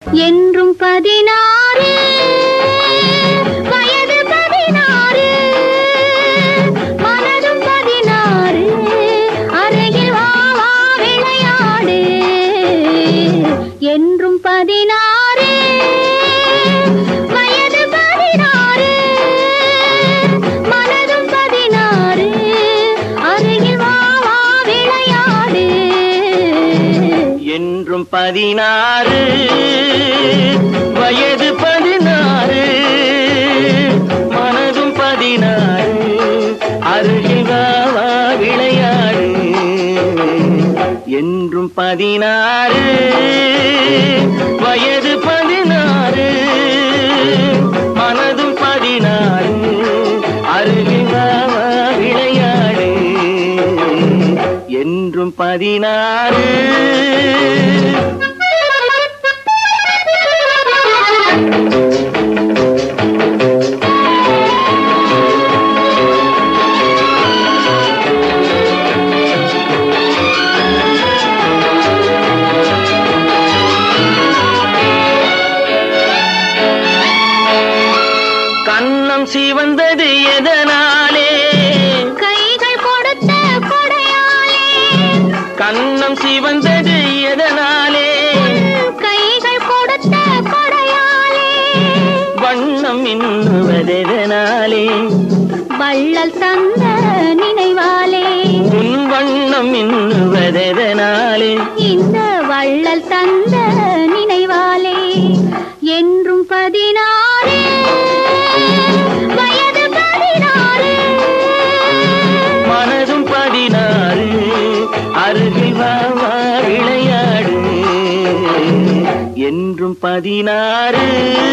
என்றும் பதினாறு வயது பதினாறு மனதும் பதினாறு அருகில் வா வா விளையாடு என்றும் பதினாறு வயது பதினாறு மனதும் பதினாறு அருகில் வா வா விளையாடு என்றும் பதினாறு வயது பதினாறு மனதும் பதினாறு அருகில் வா வா விளையாடு என்றும் பதினாறு வயது பதினாறு மனதும் பதினாறு அருகில் வா வா விளையாடு என்றும் பதினாறு கண்ணம் சிவந்தது எதனாலே கைகள் கொடுத்த கொடையாலே கண்ணம் சிவந்தது எதனாலே கைகள் கொடுத்த கொடையாலே வண்ணம் இன்னுவதெதனாலே வள்ளல் தந்த நினைவாலே உன் வண்ணம் இன்னுவதெதனாலே இந்த வள்ளல் தந்த நினைவாலே என்றும் பதினாறு வயது பதினாறு மனதும் பதினாறு அருகில் வா வா விளையாடு என்றும் பதினாறு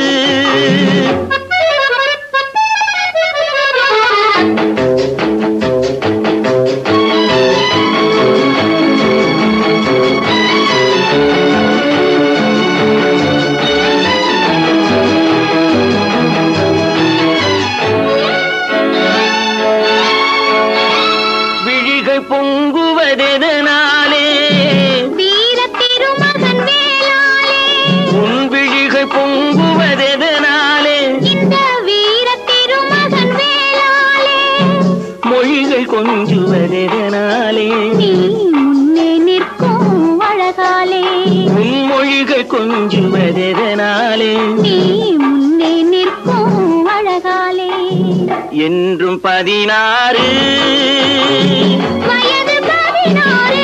விழிகள் பொங்குவதெதனாலே வீர திருமகன் வேளாளே உன் விழிகள் பொங்குவதெதனாலே இந்த வீர திருமகன் வேளாளே மொழிகள் கொஞ்சுவதெதனாலே நீ முன்னே நிற்கும் அழகாலே உன் மொழிகள் கொஞ்சுவதெதனாலே நீ முன்னே நிற்கும் அழகாலே என்றும் பதினாறு வயது பதினாறு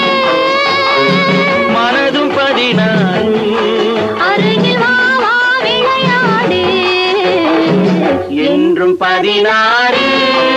மனதும் பதினாறு அருகில் வா வா விளையாடு என்றும் பதினாறு